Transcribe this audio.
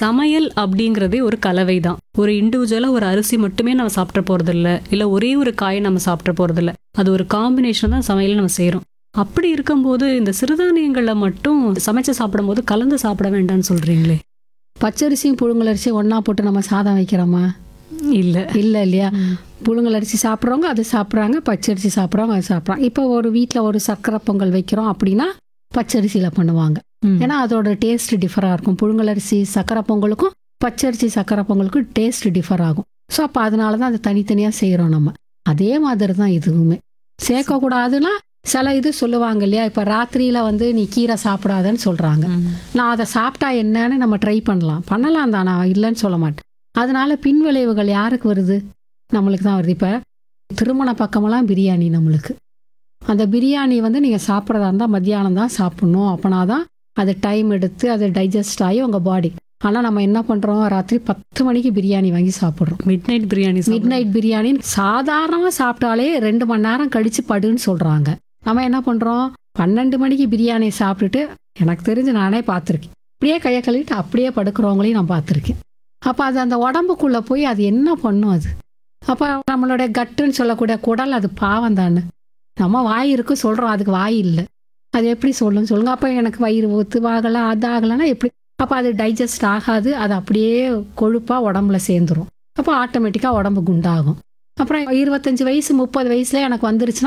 சமையல் அப்படிங்கிறதே ஒரு கலவை தான் ஒரு இண்டிவிஜுவலா ஒரு அரிசி மட்டுமே நம்ம சாப்பிட போறது இல்ல இல்ல ஒரே ஒரு காயை நம்ம சாப்பிட போறது இல்ல அது ஒரு காம்பினேஷன் தான் சமையல் நம்ம செய்றோம் அப்படி இருக்கும்போது இந்த சிறுதானியங்கள்ல மட்டும் சமைச்சு சாப்பிடும்போது கலந்து சாப்பிட வேண்டாம்னு சொல்றீங்களே பச்சரிசியும் புழுங்கலரிசியும் ஒன்றா போட்டு நம்ம சாதம் வைக்கிறோமா இல்ல இல்லை இல்லையா புழுங்கலரிசி சாப்பிட்றவங்க அது சாப்பிட்றாங்க பச்சரிசி சாப்பிட்றவங்க அது சாப்பிட்றாங்க இப்போ ஒரு வீட்டில் ஒரு சர்க்கரை பொங்கல் வைக்கிறோம் அப்படின்னா பச்சரிசியில் பண்ணுவாங்க ம். ஏன்னா அதோட டேஸ்ட் டிஃபராக இருக்கும் புழுங்கலரிசி சக்கரை பொங்கலுக்கும் பச்சரிசி சக்கரை பொங்கலுக்கும் டேஸ்ட் டிஃபர் ஆகும் ஸோ அப்போ அதனால தான் அது தனித்தனியாக செய்கிறோம் நம்ம அதே மாதிரி தான் இதுவுமே சேர்க்கக்கூடாதுன்னா சில இது சொல்லுவாங்க இல்லையா இப்போ ராத்திரியில் வந்து நீ கீரை சாப்பிடாதன்னு சொல்கிறாங்க ம். நான் அதை சாப்பிட்டா என்னன்னு நம்ம ட்ரை பண்ணலாம் பண்ணலாம் தான் நான் இல்லைன்னு சொல்ல மாட்டேன் அதனால பின்விளைவுகள் யாருக்கு வருது நம்மளுக்கு தான் வருது இப்போ திருமண பக்கமெல்லாம் பிரியாணி நம்மளுக்கு அந்த பிரியாணி வந்து நீங்கள் சாப்பிட்றதா இருந்தால் மத்தியானம் தான் சாப்பிட்ணும் அப்போனா தான் அது டைம் எடுத்து அது டைஜஸ்ட் ஆகி உங்கள் பாடி ஆனால் நம்ம என்ன பண்ணுறோம் ராத்திரி பத்து மணிக்கு பிரியாணி வாங்கி சாப்பிட்றோம் மிட் நைட் பிரியாணி மிட் சாப்பிடுறோம். நைட் பிரியாணி சாதாரணமாக சாப்பிட்டாலே ரெண்டு மணி நேரம் கழிச்சு படுன்னு சொல்கிறாங்க நம்ம என்ன பண்ணுறோம் பன்னெண்டு மணிக்கு பிரியாணி சாப்பிட்டுட்டு எனக்கு தெரிஞ்சு நானே பார்த்துருக்கேன் அப்படியே கையை கழுவிட்டு அப்படியே படுக்கிறவங்களையும் நான் பார்த்துருக்கேன் அப்போ அது அந்த உடம்புக்குள்ளே போய் அது என்ன பண்ணும் அது அப்போ நம்மளுடைய கட்டுன்னு சொல்லக்கூடிய குடல் அது பாவம் தானே நம்ம வாய் இருக்கு சொல்கிறோம் அதுக்கு வாய் இல்லை அது எப்படி சொல்லும் சொல்லுங்க அப்போ எனக்கு வயிறு ஒத்து ஆகலை அது ஆகலைன்னா எப்படி அப்போ அது டைஜஸ்ட் ஆகாது அது அப்படியே கொழுப்பாக உடம்புல சேர்ந்துரும் அப்போ ஆட்டோமேட்டிக்காக உடம்பு குண்டாகும் அப்புறம் இருபத்தஞ்சு வயசு முப்பது வயசுல எனக்கு வந்துருச்சுன்னா